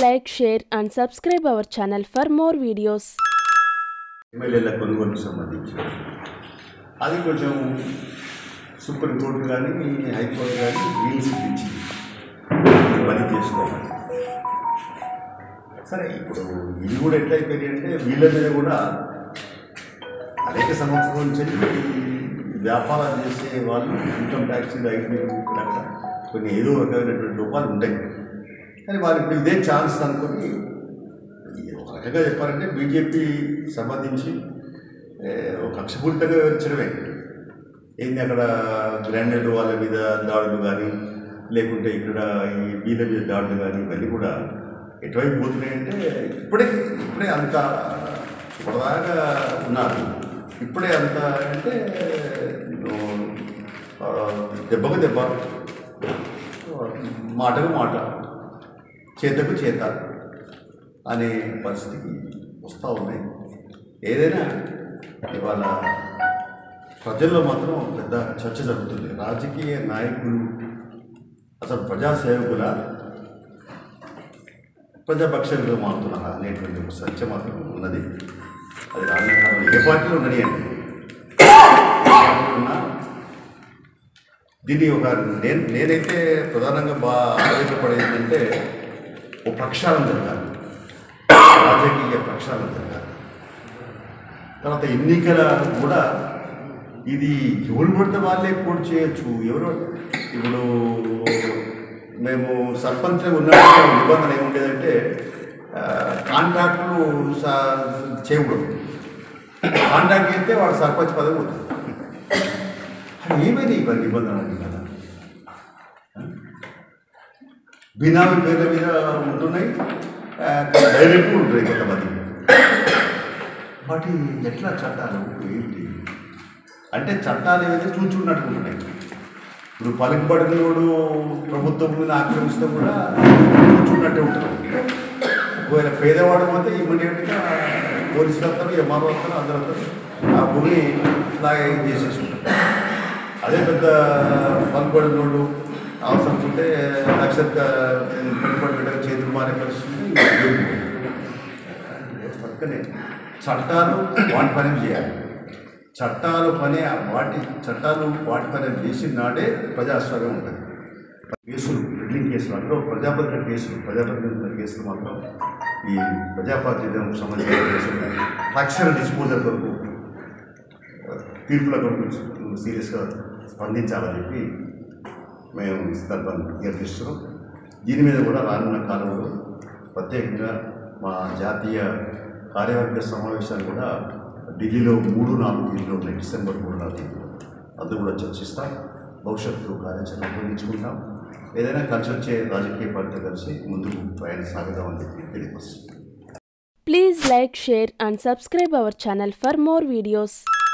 like, share, and subscribe our channel for more videos. ఎమ్మెల్యేల కొనుగోలుకు సంబంధించి అది కొంచెం సుప్రీంకోర్టు కానీ హైకోర్టు కానీ రూల్స్ ఇచ్చి పని చేసుకోవాలి సరే ఇప్పుడు ఇది కూడా ఎట్లా అయిపోయింది అంటే వీళ్ళ మీద కూడా అనేక సంవత్సరాల నుంచి వ్యాపారాలు చేసే వాళ్ళు ఇన్కమ్ ట్యాక్స్ ఐటీ అక్కడ కొన్ని ఏదో రకమైనటువంటి లోపాలు ఉంటాయి కానీ వాళ్ళు ఇప్పుడు ఇదే ఛాన్స్ అనుకొని ఒక రకంగా చెప్పాలంటే బీజేపీ సంబంధించి ఏ, ఒక కక్షపూరితంగా వివరించడమే ఏంది అక్కడ గ్రాండెడ్ వాళ్ళ మీద దాడులు కానీ లేకుంటే ఇక్కడ ఈ వీళ్ళ మీద దాడులు కానీ ఇవన్నీ కూడా ఎటువైపు పోతున్నాయంటే ఇప్పుడే ఇప్పుడే అంత ఇప్పటిదాకా ఉన్నారు ఇప్పుడే అంత అంటే ఆ, దెబ్బకు దెబ్బ మాటకు మాట చేతకు చేత అనే పరిస్థితికి వస్తూ ఉన్నాయి ఏదైనా ఇవాళ ప్రజల్లో మాత్రం పెద్ద చర్చ జరుగుతుంది రాజకీయ నాయకులు అసలు ప్రజాసేవకుల ప్రజాపక్షంగా మారుతున్నారా అనేటువంటి ఒక చర్చ మాత్రం ఉన్నది అది రానున్న కాలంలో ఏ పార్టీలో ఉన్నది అండి ఉన్నా దీన్ని ఒక నేను నేనైతే ప్రధానంగా బాగా ఆలోచపడేది ఏంటంటే ఓ ప్రక్షాళన జరగాలి రాజకీయ ప్రక్షాళన జరగాలి తర్వాత ఎన్నికల కూడా ఇది ఎవరు పడితే వాళ్ళే పోటీ చేయొచ్చు ఎవరు ఇప్పుడు మేము సర్పంచ్ ఉన్న నిబంధన ఏముండేదంటే ఆ, కాంట్రాక్టులు సా- చేయకూడదు కాంట్రాక్ట్ చేస్తే వాడు సర్పంచ్ పదవి పోతుంది అది ఏమైంది ఇవన్నీ నిబంధనలు కదా బినామీ పేర్ల మీద ఉంటున్నాయి ఆ, డైరెక్ట్ ఉంటున్నాయి కొంతమంది వాటి ఎట్లా చట్టాలు ఏంటి అంటే చట్టాలు ఏవైతే చూచున్నట్టు ఉంటున్నాయి ఇప్పుడు పలుకుబడినోడు ప్రభుత్వం మీద ఆక్రమిస్తే కూడా చూచున్నట్టే ఉంటారు ఒకవేళ పేదవాడు పోతే ఇమ్మీడియట్గా పోలీసులు వస్తారు ఎంఆర్ఓ వస్తారు అందరూ వస్తారు ఆ భూమిని ఇలాగే చేసేసుకుంటారు అదే పెద్ద పలుకుబడినోడు అవసరం ఉంటే లక్ష పెట్టుబడి పెట్టక చేతులు మారే పరిస్థితి పక్కనే చట్టాలు వాటి పని చేయాలి చట్టాలు పని వాటి చట్టాలు వాటి పని చేసిన నాడే ప్రజాస్వామ్యం ఉంటుంది కేసులు బిల్డింగ్ కేసులు అందులో ప్రజాపత్రిక కేసులు ప్రజాప్రతినిధుల కేసులు మాత్రం ఈ ప్రజాప్రతినిధులకు సంబంధించిన కేసులు కానీ తక్షణ డిస్పోజల్ కొరకు తీర్పుల కొరకు సీరియస్గా స్పందించాలని చెప్పి మేము ఈ సందర్భాన్ని నిర్వహిస్తున్నాం దీని మీద కూడా రానున్న కాలంలో ప్రత్యేకంగా మా జాతీయ కార్యవర్గ సమావేశాలు కూడా ఢిల్లీలో మూడు నాలుగు తేదీలో ఉన్నాయి డిసెంబర్ మూడు నాలుగు తేదీలో అది కూడా చర్చిస్తాం భవిష్యత్తు కార్యాచరణ ఉపయోగించుకుంటాం ఏదైనా కలిసి వచ్చే రాజకీయ పార్టీతో కలిసి ముందుకు ప్రయాణం సాగుదామని చెప్పి తెలియపరుస్తుంది Please like, share, and subscribe our channel for more videos.